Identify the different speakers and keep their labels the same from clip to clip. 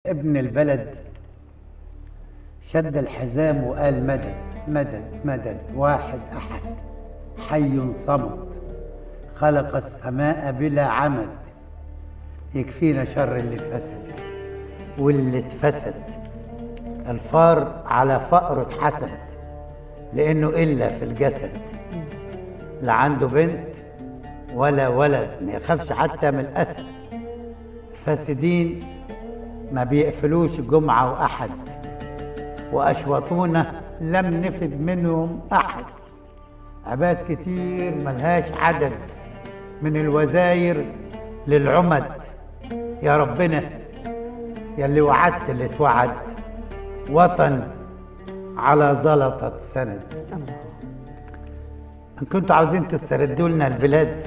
Speaker 1: ابن البلد شد الحزام وقال مدد مدد مدد واحد احد حي صمد خلق السماء بلا عمد يكفينا شر اللي فسد واللي اتفسد الفار على فقره اتحسد لانه الا في الجسد لا عنده بنت ولا ولد ما يخافش حتى من الاسد الفاسدين ما بيقفلوش جمعة وأحد وأشواطونا لم نفد منهم أحد عباد كتير ملهاش عدد من الوزاير للعمد يا ربنا يا اللي وعدت اللي اتوعد وطن على زلطة سند إن كنتوا عاوزين تستردوا لنا البلاد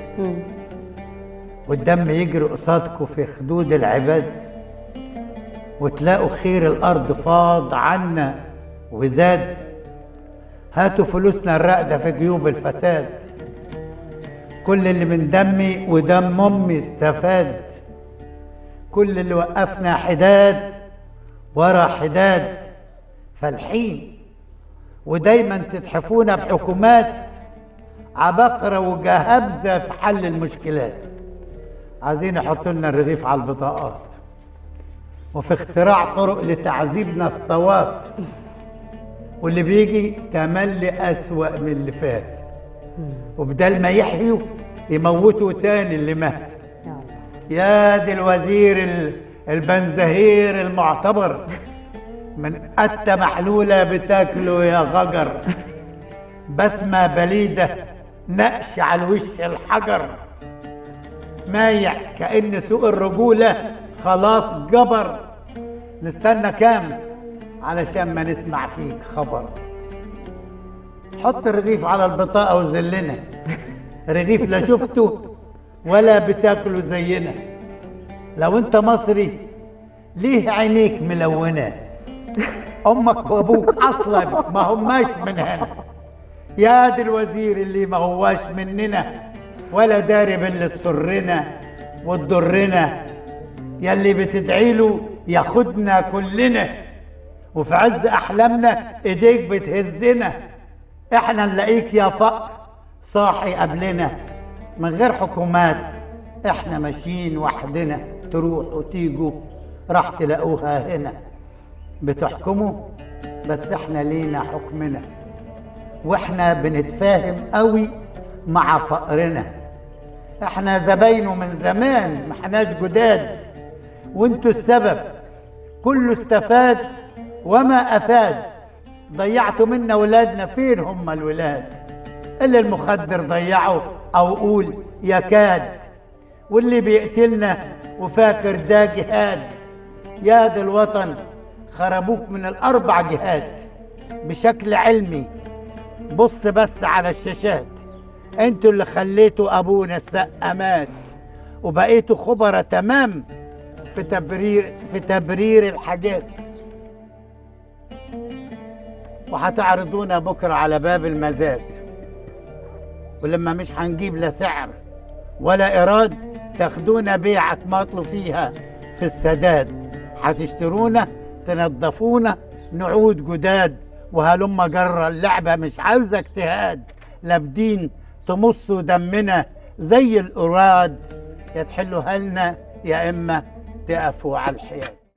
Speaker 1: والدم يجري قصادكم في خدود العباد وتلاقوا خير الارض فاض عنا وزاد هاتوا فلوسنا الراقده في جيوب الفساد كل اللي من دمي ودم امي استفاد كل اللي وقفنا حداد ورا حداد فالحين ودايما تتحفونا بحكومات عبقرة وجهابزة في حل المشكلات عايزين يحطوا لنا الرغيف على البطاقات وفي اختراع طرق لتعذيبنا اسطوات واللي بيجي تملي أسوأ من اللي فات وبدل ما يحيوا يموتوا تاني اللي مات يا دي الوزير ال- البنزهير المعتبر من قتة محلولة بتاكله يا غجر بسمة بليدة نقش على الوش الحجر مايع كأن سوق الرجولة خلاص جبر نستنى كام علشان ما نسمع فيك خبر حط الرغيف على البطاقة وذلنا رغيف لا شفته ولا بتاكله زينا لو انت مصري ليه عينيك ملونة امك وابوك اصلا ما هماش من هنا يا دي الوزير اللي ما هواش مننا ولا داري باللي تسرنا وتضرنا يلي بتدعي له ياخدنا كلنا وفي عز احلامنا ايديك بتهزنا احنا نلاقيك يا فقر صاحي قبلنا من غير حكومات احنا ماشيين وحدنا تروح وتيجوا راح تلاقوها هنا بتحكموا بس احنا لينا حكمنا واحنا بنتفاهم قوي مع فقرنا احنا زباينه من زمان ما احناش جداد وانتوا السبب كله استفاد وما افاد ضيعتوا منا ولادنا فين هم الولاد اللي المخدر ضيعه او قول يكاد واللي بيقتلنا وفاكر ده جهاد يا ده الوطن خربوك من الاربع جهات بشكل علمي بص بس على الشاشات انتوا اللي خليتوا ابونا السقا مات وبقيتوا خبرة تمام في تبرير في تبرير الحاجات وهتعرضونا بكره على باب المزاد ولما مش هنجيب لا سعر ولا ايراد تاخدونا بيعة تماطلوا فيها في السداد هتشترونا تنظفونا نعود جداد وهلم جرى اللعبة مش عاوزة اجتهاد لا بدين تمصوا دمنا زي الأراد يا تحلوا هلنا يا إما تقفوا على الحياد